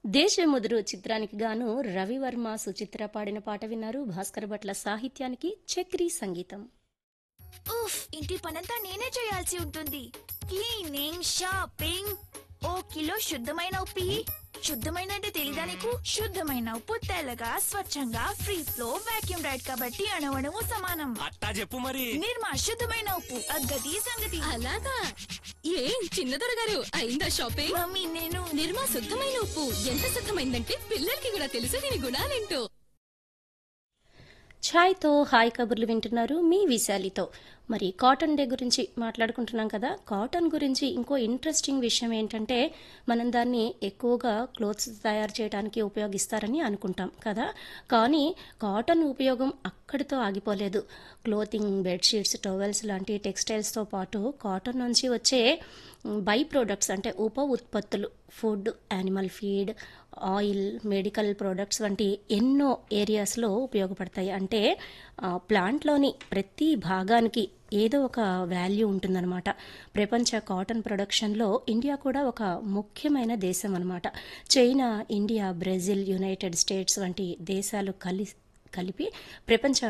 దేశముదురు చిత్రానికి గాను రవివర్మ సుచిత్ర పాడిన పాట విన్నారు భాస్కర్ భట్ల సాహిత్యానికి చక్రీ సంగీతం ఉఫ్ ఇంటి పనంతా నేనే చేయాల్సి ఉంటుంది క్లీనింగ్ షాపింగ్ ఓ కిలో శుద్ధమైన ఉప్పి శుద్ధమైన అంటే తెలీదా నీకు శుద్ధమైన ఉప్పు తెల్లగా స్వచ్ఛంగా ఫ్రీ ఫ్లో వాక్యూమ్ రైడ్ కాబట్టి అణవణము సమానం అట్టా చెప్పు మరి నిర్మా శుద్ధమైన ఉప్పు అగ్గది సంగతి అలాగా ఏం చిన్నదొర గారు అయిందా షాపింగ్ మమ్మీ నేను నిర్మా శుద్ధమైన ఉప్పు ఎంత శుద్ధమైందంటే పిల్లలకి కూడా తెలుసు దీని గుణాలేంటో ఛాయ్తో హాయ్ కబుర్లు వింటున్నారు మీ విశాలితో మరి కాటన్ డే గురించి మాట్లాడుకుంటున్నాం కదా కాటన్ గురించి ఇంకో ఇంట్రెస్టింగ్ విషయం ఏంటంటే మనం దాన్ని ఎక్కువగా క్లోత్స్ తయారు చేయడానికి ఉపయోగిస్తారని అనుకుంటాం కదా కానీ కాటన్ ఉపయోగం అక్కడితో ఆగిపోలేదు క్లోతింగ్ బెడ్షీట్స్ టవల్స్ లాంటి టెక్స్టైల్స్తో పాటు కాటన్ నుంచి వచ్చే బై ప్రోడక్ట్స్ అంటే ఉప ఉత్పత్తులు food animal feed oil medical products వంటి ఎన్నో ఏరియాస్లో ఉపయోగపడతాయి అంటే ఆ, ప్లాంట్లోని ప్రతి భాగానికి ఏదో ఒక వాల్యూ ఉంటుందన్నమాట ప్రపంచ కాటన్ ప్రొడక్షన్లో ఇండియా కూడా ఒక ముఖ్యమైన దేశం అన్నమాట China India Brazil United States వంటి దేశాలు కలి కలిపి ప్రపంచ